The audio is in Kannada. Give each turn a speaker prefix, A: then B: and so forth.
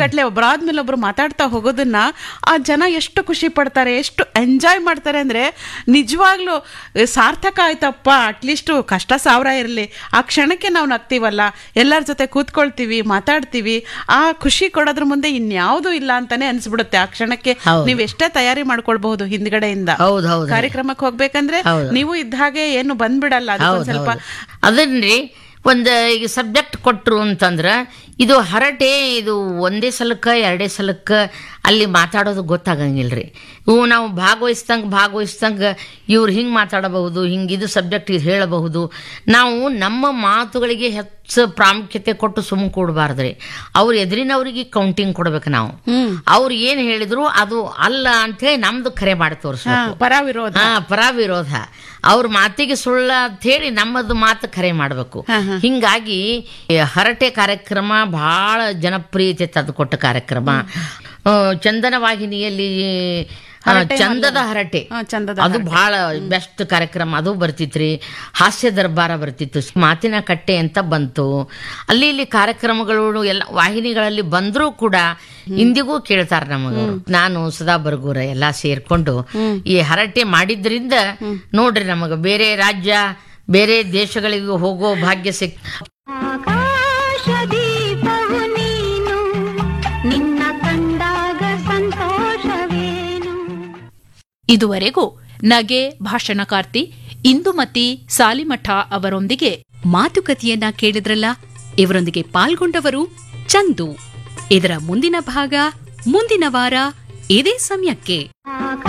A: ಗಂಟೆಗಟ್ಲೆ ಒಬ್ಬರಾದ್ಮೇಲೆ ಒಬ್ರು ಮಾತಾಡ್ತಾ ಹೋಗೋದನ್ನ ಆ ಜನ ಎಷ್ಟು ಖುಷಿ ಪಡ್ತಾರೆ ಎಷ್ಟು ಎಂಜಾಯ್ ಮಾಡ್ತಾರೆ ಅಂದ್ರೆ ನಿಜವಾಗ್ಲೂ ಏ, ಸಾರ್ಥಕ ಆಯ್ತಪ್ಪ ಅಟ್ಲೀಸ್ಟ್ ಕಷ್ಟ ಸಾವಿರ ಇರಲಿ ಆ ಕ್ಷಣಕ್ಕೆ ನಾವು ನಗ್ತೀವಲ್ಲ ಎಲ್ಲರ ಜೊತೆ ಕೂತ್ಕೊಳ್ತೀವಿ ಮಾತಾಡ್ತೀವಿ ಆ ಖುಷಿ ಕೊಡೋದ್ರ ಮುಂದೆ ಇನ್ಯಾವುದೂ ಇಲ್ಲ ಅಂತಾನೆ ಅನ್ಸ್ಬಿಡುತ್ತೆ ಆ ಕ್ಷಣಕ್ಕೆ
B: ಹೌದು.
A: ನೀವ್ ಎಷ್ಟೇ ತಯಾರಿ ಮಾಡ್ಕೊಳ್ಬಹುದು ಹಿಂದ್ಗಡೆಯಿಂದ
B: ಹೌದು ಹೌದು
A: ಕಾರ್ಯಕ್ರಮಕ್ಕೆ ಹೋಗ್ಬೇಕಂದ್ರೆ
B: ಹೌದು.
A: ನೀವು ಇದ್ದ ಹಾಗೆ ಏನು ಬಂದ್ಬಿಡಲ್ಲ ಅದಕ್ಕೊಂದ್
B: ಹೌದು
A: ಸ್ವಲ್ಪ
B: ಅದನ್ರಿ ಒಂದು ಈಗ ಸಬ್ಜೆಕ್ಟ್ ಕೊಟ್ರು ಅಂತಂದ್ರೆ ಇದು ಹರಟೆ ಇದು ಒಂದೇ ಸಲಕ್ಕ ಎರಡೇ ಸಲಕ್ಕ ಅಲ್ಲಿ ಮಾತಾಡೋದು ಗೊತ್ತಾಗಂಗಿಲ್ರಿ ಇವು ನಾವು ಭಾಗವಹಿಸ್ದಂಗೆ ಭಾಗವಹಿಸ್ದಂಗೆ ಇವ್ರು ಹಿಂಗೆ ಮಾತಾಡಬಹುದು ಹಿಂಗೆ ಇದು ಸಬ್ಜೆಕ್ಟ್ ಇದು ಹೇಳಬಹುದು ನಾವು ನಮ್ಮ ಮಾತುಗಳಿಗೆ ಹೆಚ್ಚು ಪ್ರಾಮುಖ್ಯತೆ ಕೊಟ್ಟು ಸುಮ್ಮ ಕೂಡಬಾರ್ದ್ರಿ ಅವ್ರ ಎದುರಿನವ್ರಿಗೆ ಕೌಂಟಿಂಗ್ ಕೊಡ್ಬೇಕು ನಾವು ಅವ್ರು ಏನು ಹೇಳಿದ್ರು ಅದು ಅಲ್ಲ ಅಂತೇಳಿ ನಮ್ದು ಕರೆ ಮಾಡಿ
A: ಹಾ,
B: ತೋರಿಸ್ಬೇಕು
A: ಪರ ವಿರೋಧ
B: ಹಾ ಪರ ವಿರೋಧ ಅವ್ರ ಮಾತಿಗೆ ಸುಳ್ಳ ಅಂತ ಹೇಳಿ ನಮ್ಮದು ಮಾತು ಕರೆ ಮಾಡಬೇಕು ಹಿಂಗಾಗಿ ಈ ಹರಟೆ ಕಾರ್ಯಕ್ರಮ ಬಹಳ ಜನಪ್ರಿಯತೆ ತಂದುಕೊಟ್ಟ ಕಾರ್ಯಕ್ರಮ ಆ, ಚಂದನ ವಾಹಿನಿಯಲ್ಲಿ ಆ, ಚಂದದ ಹರಟೆ
A: ಹಾ, ಚಂದದ
B: ಅದು ಬಹಳ ಬೆಸ್ಟ್ ಕಾರ್ಯಕ್ರಮ ಅದು ಬರ್ತಿತ್ರಿ ಹಾಸ್ಯ ದರ್ಬಾರ ಬರ್ತಿತ್ತು ಮಾತಿನ ಕಟ್ಟೆ ಅಂತ ಬಂತು ಅಲ್ಲಿ ಇಲ್ಲಿ ಕಾರ್ಯಕ್ರಮಗಳು ಎಲ್ಲ ವಾಹಿನಿಗಳಲ್ಲಿ ಬಂದರೂ ಕೂಡ ಇಂದಿಗೂ ಕೇಳ್ತಾರ ನಮಗ ನಾನು ಸದಾ ಬರ್ಗೂರ ಎಲ್ಲ ಸೇರ್ಕೊಂಡು ಈ ಹರಟೆ ಮಾಡಿದ್ರಿಂದ ನೋಡ್ರಿ ನಮಗ ಬೇರೆ ರಾಜ್ಯ ಬೇರೆ ದೇಶಗಳಿಗೆ ಹೋಗೋ ಭಾಗ್ಯ ಸಿಕ್
C: ಆಕಾಶ ದೀಪವು ನೀನು ನಿನ್ನ ಕಂಡಾಗ ಸಂತೋಷವೇನು
D: ಇದುವರೆಗೂ ನಗೆ ಭಾಷಣಕಾರ್ತಿ ಇಂದುಮತಿ ಸಾಲಿಮಠ ಅವರೊಂದಿಗೆ
E: ಮಾತುಕತೆಯನ್ನ ಕೇಳಿದ್ರಲ್ಲ ಇವರೊಂದಿಗೆ ಪಾಲ್ಗೊಂಡವರು ಚಂದು ಇದರ ಮುಂದಿನ ಭಾಗ ಮುಂದಿನ ವಾರ ಇದೇ ಸಮಯಕ್ಕೆ
C: ಆಕಾಶ